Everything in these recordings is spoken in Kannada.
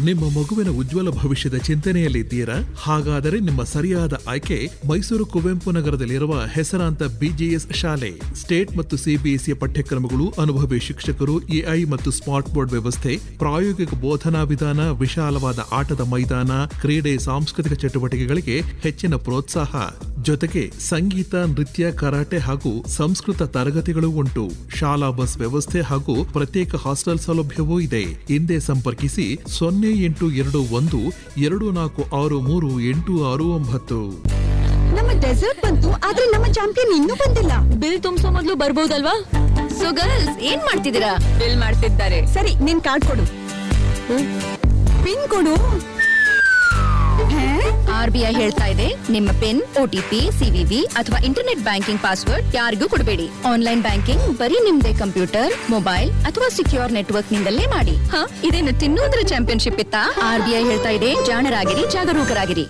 ನಿಮ್ಮ ಮಗುವಿನ ಉಜ್ವಲ ಭವಿಷ್ಯದ ಚಿಂತನೆಯಲ್ಲಿದ್ದೀರಾ ಹಾಗಾದರೆ ನಿಮ್ಮ ಸರಿಯಾದ ಆಯ್ಕೆ ಮೈಸೂರು ಕುವೆಂಪು ನಗರದಲ್ಲಿರುವ ಹೆಸರಾಂತ ಬಿಜಿಎಸ್ ಶಾಲೆ ಸ್ಟೇಟ್ ಮತ್ತು ಸಿಬಿಎಸ್ಇ ಪಠ್ಯಕ್ರಮಗಳು ಅನುಭವಿ ಶಿಕ್ಷಕರು ಎಐ ಮತ್ತು ಸ್ಮಾರ್ಟ್ ಬೋರ್ಡ್ ವ್ಯವಸ್ಥೆ ಪ್ರಾಯೋಗಿಕ ಬೋಧನಾ ವಿಧಾನ ವಿಶಾಲವಾದ ಆಟದ ಮೈದಾನ ಕ್ರೀಡೆ ಸಾಂಸ್ಕೃತಿಕ ಚಟುವಟಿಕೆಗಳಿಗೆ ಹೆಚ್ಚಿನ ಪ್ರೋತ್ಸಾಹ ಜೊತೆಗೆ ಸಂಗೀತ ನೃತ್ಯ ಕರಾಟೆ ಹಾಗೂ ಸಂಸ್ಕೃತ ತರಗತಿಗಳು ಉಂಟು ಶಾಲಾ ಬಸ್ ವ್ಯವಸ್ಥೆ ಹಾಗೂ ಪ್ರತ್ಯೇಕ ಹಾಸ್ಟೆಲ್ ಸೌಲಭ್ಯವೂ ಇದೆ ಹಿಂದೆ ಸಂಪರ್ಕಿಸಿ ಸೊನ್ನೆ ಎಂಟು ಎರಡು ಒಂದು ಎರಡು ನಾಲ್ಕು ಆರು ಮೂರು ಎಂಟು ಆರು ಒಂಬತ್ತು ನಮ್ಮ ಡೆಸರ್ಟ್ ಬಂತು ಆದ್ರೆ ನಮ್ಮ ಚಾಂಪಿಯನ್ ಇನ್ನೂ ಬಂದಿಲ್ಲ ಬಿಲ್ ತುಂಬಿಸೋ ಮೊದ್ಲು ಬರ್ಬೋದಲ್ವಾ ಸೊ ಗರ್ಲ್ಸ್ ಏನ್ ಮಾಡ್ತಿದ್ದೀರಾ ಬಿಲ್ ಮಾಡ್ತಿದ್ದಾರೆ ಸರಿ ನಿನ್ ಕಾರ್ಡ್ ಕೊಡು ಪಿನ್ ಕೊಡು ಹೇ? ಆರ್ ಬಿ ಐ ಹೇಳ್ತಾ ಇದೆ ನಿಮ್ಮ ಪಿನ್ ಓಟಿಪಿ ಸಿವಿವಿ ಅಥವಾ ಇಂಟರ್ನೆಟ್ ಬ್ಯಾಂಕಿಂಗ್ ಪಾಸ್ವರ್ಡ್ ಯಾರಿಗೂ ಕೊಡಬೇಡಿ ಆನ್ಲೈನ್ ಬ್ಯಾಂಕಿಂಗ್ ಬರೀ ನಿಮ್ದೇ ಕಂಪ್ಯೂಟರ್ ಮೊಬೈಲ್ ಅಥವಾ ಸಿಕ್ಯೂರ್ ನೆಟ್ವರ್ಕ್ ನಿಂದಲೇ ಮಾಡಿ ಹ ಇದೇನು ತಿನ್ನೋದ್ರ ಚಾಂಪಿಯನ್ಶಿಪ್ ಇತ್ತಾ ಆರ್ ಬಿ ಐ ಹೇಳ್ತಾ ಇದೆ ಜಾಣರಾಗಿರಿ ಜಾಗರೂಕರಾಗಿರಿ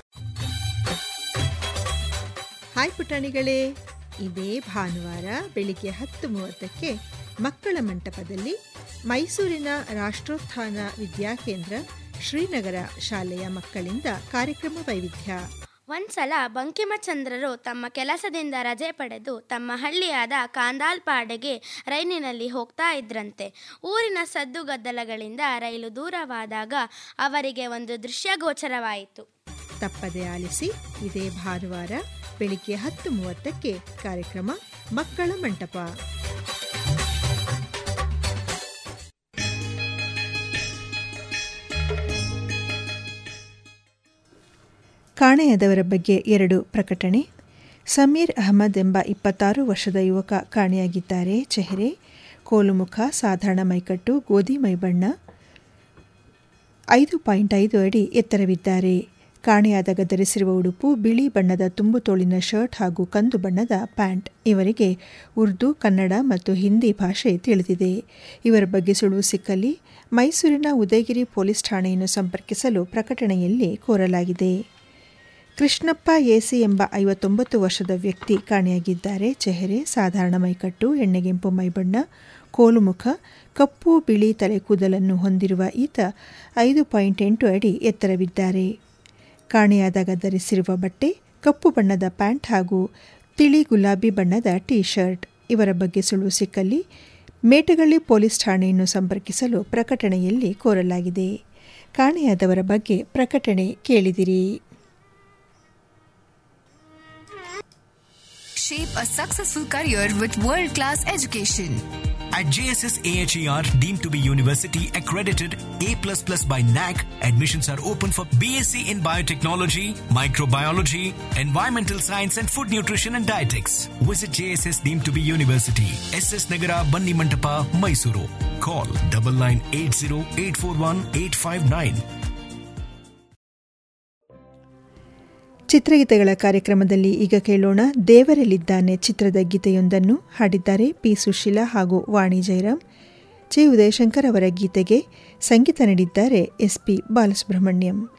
ಹಾಯ್ ಪುಟಾಣಿಗಳೇ ಇದೇ ಭಾನುವಾರ ಬೆಳಿಗ್ಗೆ ಹತ್ತು ಮೂವತ್ತಕ್ಕೆ ಮಕ್ಕಳ ಮಂಟಪದಲ್ಲಿ ಮೈಸೂರಿನ ರಾಷ್ಟ್ರೋತ್ಥಾನ ವಿದ್ಯಾಕೇಂದ್ರ ಶ್ರೀನಗರ ಶಾಲೆಯ ಮಕ್ಕಳಿಂದ ಕಾರ್ಯಕ್ರಮ ವೈವಿಧ್ಯ ಒಂದ್ಸಲ ಬಂಕಿಮಚಂದ್ರರು ತಮ್ಮ ಕೆಲಸದಿಂದ ರಜೆ ಪಡೆದು ತಮ್ಮ ಹಳ್ಳಿಯಾದ ಕಾಂದಾಲ್ಪಾಡೆಗೆ ರೈಲಿನಲ್ಲಿ ಹೋಗ್ತಾ ಇದ್ರಂತೆ ಊರಿನ ಸದ್ದುಗದ್ದಲಗಳಿಂದ ರೈಲು ದೂರವಾದಾಗ ಅವರಿಗೆ ಒಂದು ದೃಶ್ಯ ಗೋಚರವಾಯಿತು ತಪ್ಪದೆ ಆಲಿಸಿ ಇದೇ ಭಾನುವಾರ ಬೆಳಿಗ್ಗೆ ಹತ್ತು ಮೂವತ್ತಕ್ಕೆ ಕಾರ್ಯಕ್ರಮ ಮಕ್ಕಳ ಮಂಟಪ ಕಾಣೆಯಾದವರ ಬಗ್ಗೆ ಎರಡು ಪ್ರಕಟಣೆ ಸಮೀರ್ ಅಹಮದ್ ಎಂಬ ಇಪ್ಪತ್ತಾರು ವರ್ಷದ ಯುವಕ ಕಾಣೆಯಾಗಿದ್ದಾರೆ ಚೆಹರೆ ಕೋಲುಮುಖ ಸಾಧಾರಣ ಮೈಕಟ್ಟು ಗೋಧಿ ಮೈಬಣ್ಣ ಐದು ಪಾಯಿಂಟ್ ಐದು ಅಡಿ ಎತ್ತರವಿದ್ದಾರೆ ಕಾಣೆಯಾದಾಗ ಧರಿಸಿರುವ ಉಡುಪು ಬಿಳಿ ಬಣ್ಣದ ತುಂಬು ತೋಳಿನ ಶರ್ಟ್ ಹಾಗೂ ಕಂದು ಬಣ್ಣದ ಪ್ಯಾಂಟ್ ಇವರಿಗೆ ಉರ್ದು ಕನ್ನಡ ಮತ್ತು ಹಿಂದಿ ಭಾಷೆ ತಿಳಿದಿದೆ ಇವರ ಬಗ್ಗೆ ಸುಳುವು ಸಿಕ್ಕಲ್ಲಿ ಮೈಸೂರಿನ ಉದಯಗಿರಿ ಪೊಲೀಸ್ ಠಾಣೆಯನ್ನು ಸಂಪರ್ಕಿಸಲು ಪ್ರಕಟಣೆಯಲ್ಲಿ ಕೋರಲಾಗಿದೆ ಕೃಷ್ಣಪ್ಪ ಎಸಿ ಎಂಬ ಐವತ್ತೊಂಬತ್ತು ವರ್ಷದ ವ್ಯಕ್ತಿ ಕಾಣೆಯಾಗಿದ್ದಾರೆ ಚೆಹರೆ ಸಾಧಾರಣ ಮೈಕಟ್ಟು ಎಣ್ಣೆಗೆಂಪು ಮೈಬಣ್ಣ ಕೋಲುಮುಖ ಕಪ್ಪು ಬಿಳಿ ತಲೆ ಕೂದಲನ್ನು ಹೊಂದಿರುವ ಈತ ಐದು ಪಾಯಿಂಟ್ ಎಂಟು ಅಡಿ ಎತ್ತರವಿದ್ದಾರೆ ಕಾಣೆಯಾದಾಗ ಧರಿಸಿರುವ ಬಟ್ಟೆ ಕಪ್ಪು ಬಣ್ಣದ ಪ್ಯಾಂಟ್ ಹಾಗೂ ತಿಳಿ ಗುಲಾಬಿ ಬಣ್ಣದ ಟೀ ಶರ್ಟ್ ಇವರ ಬಗ್ಗೆ ಸುಳುವು ಸಿಕ್ಕಲ್ಲಿ ಮೇಟಗಳ್ಳಿ ಪೊಲೀಸ್ ಠಾಣೆಯನ್ನು ಸಂಪರ್ಕಿಸಲು ಪ್ರಕಟಣೆಯಲ್ಲಿ ಕೋರಲಾಗಿದೆ ಕಾಣೆಯಾದವರ ಬಗ್ಗೆ ಪ್ರಕಟಣೆ ಕೇಳಿದಿರಿ Shape a successful career with world class education. At JSS AHER, deemed to be university accredited A++ by NAC, admissions are open for BSc in biotechnology, microbiology, environmental science and food nutrition and dietetics. Visit JSS deemed to be university, SS Nagara, Banni Mantapa, Mysuru. Call 9980841859. ಚಿತ್ರಗೀತೆಗಳ ಕಾರ್ಯಕ್ರಮದಲ್ಲಿ ಈಗ ಕೇಳೋಣ ದೇವರಲ್ಲಿದ್ದಾನೆ ಚಿತ್ರದ ಗೀತೆಯೊಂದನ್ನು ಹಾಡಿದ್ದಾರೆ ಪಿ ಸುಶೀಲಾ ಹಾಗೂ ವಾಣಿ ಜಯರಾಮ್ ಜೆ ಉದಯಶಂಕರ್ ಅವರ ಗೀತೆಗೆ ಸಂಗೀತ ನೀಡಿದ್ದಾರೆ ಎಸ್ ಪಿ ಬಾಲಸುಬ್ರಹ್ಮಣ್ಯಂ